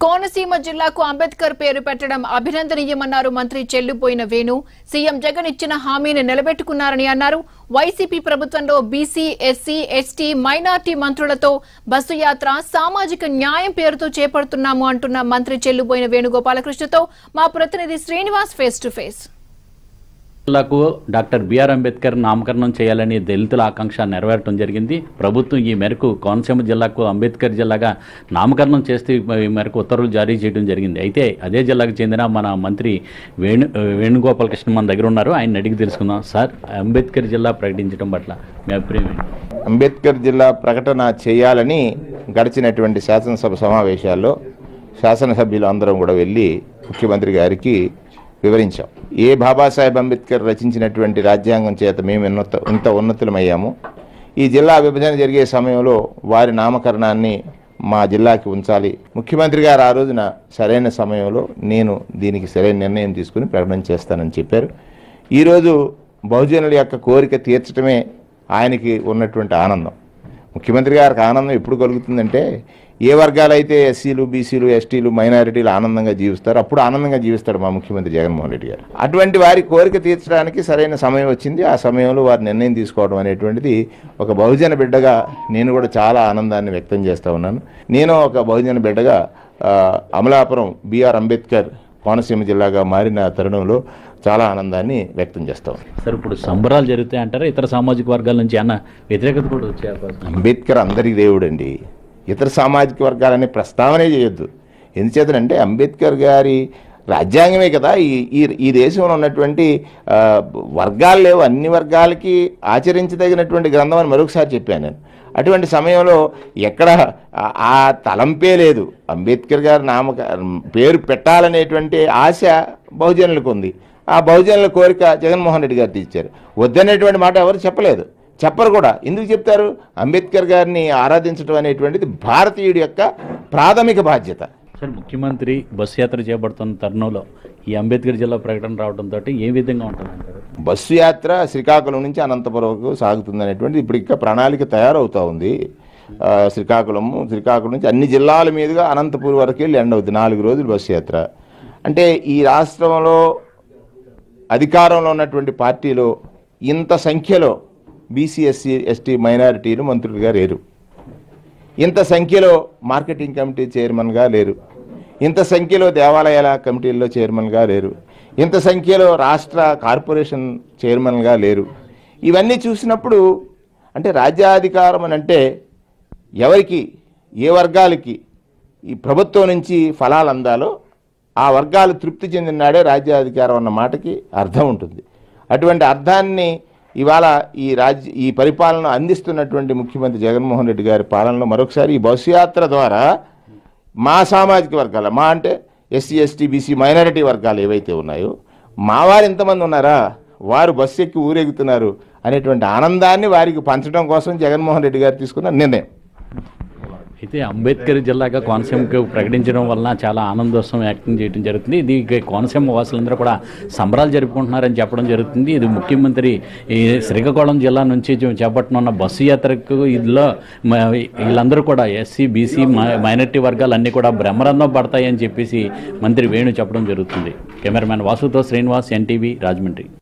కోనసీమ జిల్లాకు అంబేద్కర్ పేరు పెట్టడం అభినందనీయమన్నారు మంత్రి చెల్లుపోయిన వేణు సీఎం జగన్ ఇచ్చిన హామీని నిలబెట్టుకున్నారని అన్నారు వైసీపీ ప్రభుత్వంలో బీసీ ఎస్సీ ఎస్టీ మైనార్టీ మంత్రులతో బస్సు యాత్ర సామాజిక న్యాయం పేరుతో చేపడుతున్నాము అంటున్న మంత్రి చెల్లుపోయిన వేణుగోపాలకృష్ణతో మా ప్రతినిధి శ్రీనివాస్ ఫేస్ టు ఫేస్ జిల్లాకు డాక్టర్ బిఆర్ అంబేద్కర్ నామకరణం చేయాలని దళితుల ఆకాంక్ష నెరవేరటం జరిగింది ప్రభుత్వం ఈ మేరకు కోనసీమ జిల్లాకు అంబేద్కర్ జిల్లాగా నామకరణం చేస్తూ ఈ మేరకు ఉత్తర్వులు జారీ చేయడం జరిగింది అయితే అదే జిల్లాకు చెందిన మన మంత్రి వేణు వేణుగోపాలకృష్ణ మన దగ్గర ఉన్నారు ఆయన అడిగి తెలుసుకుందాం సార్ అంబేద్కర్ జిల్లా ప్రకటించడం పట్ల మీ అభిప్రాయం ఏంటి? అంబేద్కర్ జిల్లా ప్రకటన చేయాలని గడిచినటువంటి శాసనసభ సమావేశాల్లో శాసనసభ్యులు అందరం కూడా వెళ్ళి ముఖ్యమంత్రి గారికి వివరించాం ఏ బాబాసాహెబ్ అంబేద్కర్ రచించినటువంటి రాజ్యాంగం చేత మేము ఉన్నత ఇంత ఉన్నతులమయ్యాము ఈ జిల్లా విభజన జరిగే సమయంలో వారి నామకరణాన్ని మా జిల్లాకి ఉంచాలి ముఖ్యమంత్రి గారు ఆ రోజున సరైన సమయంలో నేను దీనికి సరైన నిర్ణయం తీసుకుని ప్రకటన చేస్తానని చెప్పారు ఈరోజు బహుజనుల యొక్క కోరిక తీర్చడమే ఆయనకి ఉన్నటువంటి ఆనందం ముఖ్యమంత్రి గారికి ఆనందం ఎప్పుడు కలుగుతుందంటే ఏ వర్గాలైతే ఎస్సీలు బీసీలు ఎస్టీలు మైనారిటీలు ఆనందంగా జీవిస్తారో అప్పుడు ఆనందంగా జీవిస్తాడు మా ముఖ్యమంత్రి జగన్మోహన్ రెడ్డి గారు అటువంటి వారి కోరిక తీర్చడానికి సరైన సమయం వచ్చింది ఆ సమయంలో వారి నిర్ణయం తీసుకోవడం అనేటువంటిది ఒక బహుజన బిడ్డగా నేను కూడా చాలా ఆనందాన్ని వ్యక్తం చేస్తూ ఉన్నాను నేను ఒక బహుజన బిడ్డగా ఆ, అమలాపురం బిఆర్ అంబేద్కర్ కోనసీమ జిల్లాగా మారిన తరుణంలో చాలా ఆనందాన్ని వ్యక్తం చేస్తాం సార్ ఇప్పుడు సంబరాలు జరుగుతాయి అంటారా ఇతర సామాజిక వర్గాల నుంచి అన్న వ్యతిరేకత కూడా వచ్చే అవకాశం అంబేద్కర్ అందరికి దేవుడండి ఇతర సామాజిక వర్గాలనే ప్రస్తావనే చేయొద్దు ఎందుచేతనంటే అంబేద్కర్ గారి రాజ్యాంగమే కదా ఈ ఈ ఈ దేశంలో ఉన్నటువంటి ఆ, వర్గాలు లేవు అన్ని వర్గాలకి ఆచరించదగినటువంటి గ్రంథం అని మరొకసారి చెప్పాను నేను అటువంటి సమయంలో ఎక్కడ ఆ- ఆ తలంపే లేదు అంబేద్కర్ గారి నామక పేరు పెట్టాలనేటువంటి ఆశ బహుజనులకు ఉంది ఆ బహుజనుల కోరిక జగన్మోహన్ రెడ్డి గారు తీర్చారు వద్దనేటువంటి మాట ఎవరు చెప్పలేదు చెప్పరు కూడా ఎందుకు చెప్తారు అంబేద్కర్ గారిని ఆరాధించడం అనేటువంటిది భారతీయుడి యొక్క ప్రాథమిక బాధ్యత సార్ ముఖ్యమంత్రి బస్సు యాత్ర చేపడుతున్న తరుణంలో ఈ అంబేద్కర్ జిల్లా ప్రకటన రావడంతో ఏ విధంగా ఉంటుంది అంటారు బస్సు యాత్ర శ్రీకాకుళం నుంచి అనంతపురం వరకు సాగుతుంది అనేటువంటిది ఇప్పుడు ఇంకా ప్రణాళిక తయారవుతూ ఉంది ఆ, శ్రీకాకుళము శ్రీకాకుళం నుంచి అన్ని జిల్లాల మీదుగా అనంతపురం వరకు వెళ్ళి ఎండ్ అవుతుంది నాలుగు రోజులు బస్సు యాత్ర అంటే ఈ రాష్ట్రంలో అధికారంలో ఉన్నటువంటి పార్టీలో ఇంత సంఖ్యలో బీసీ ఎస్సీ ఎస్టీ మైనారిటీలు మంత్రులుగా లేరు ఇంత సంఖ్యలో మార్కెటింగ్ కమిటీ చైర్మన్గా లేరు ఇంత సంఖ్యలో దేవాలయాల కమిటీల్లో చైర్మన్గా లేరు ఇంత సంఖ్యలో రాష్ట్ర కార్పొరేషన్ చైర్మన్గా లేరు ఇవన్నీ చూసినప్పుడు అంటే రాజ్యాధికారం అని అంటే ఎవరికి ఏ వర్గాలకి ఈ ప్రభుత్వం నుంచి ఫలాలు అందాలో ఆ వర్గాలు తృప్తి చెందిన నాడే రాజ్యాధికారం అన్న మాటకి అర్థం ఉంటుంది అటువంటి అర్థాన్ని ఇవాళ ఈ రాజ్య ఈ పరిపాలన అందిస్తున్నటువంటి ముఖ్యమంత్రి జగన్మోహన్ రెడ్డి గారి పాలనలో మరొకసారి ఈ బస్సు యాత్ర ద్వారా మా సామాజిక వర్గాల మా అంటే ఎస్సీ ఎస్టీ బీసీ మైనారిటీ వర్గాలు ఏవైతే ఉన్నాయో మా వారు ఎంతమంది ఉన్నారా వారు బస్సు ఎక్కి ఊరెగుతున్నారు అనేటువంటి ఆనందాన్ని వారికి పంచడం కోసం జగన్మోహన్ రెడ్డి గారు తీసుకున్న నిర్ణయం అయితే అంబేద్కర్ జిల్లాగా కోనసీమకు ప్రకటించడం వలన చాలా ఆనందోత్సవం వ్యక్తం చేయడం జరుగుతుంది ఇది ఇక కోనసీమ వాసులందరూ కూడా సంబరాలు జరుపుకుంటున్నారని చెప్పడం జరుగుతుంది ఇది ముఖ్యమంత్రి ఈ శ్రీకాకుళం జిల్లా నుంచి చే- చేపట్టనున్న బస్సు యాత్రకు ఇందులో మ- వీళ్ళందరూ కూడా ఎస్సీ బీసీ మైనార్టీ వర్గాలు అన్నీ కూడా బ్రహ్మరంధం పడతాయని చెప్పేసి మంత్రి వేణు చెప్పడం జరుగుతుంది కెమెరామ్యాన్ వాసుతో శ్రీనివాస్ ఎన్టీవీ రాజమండ్రి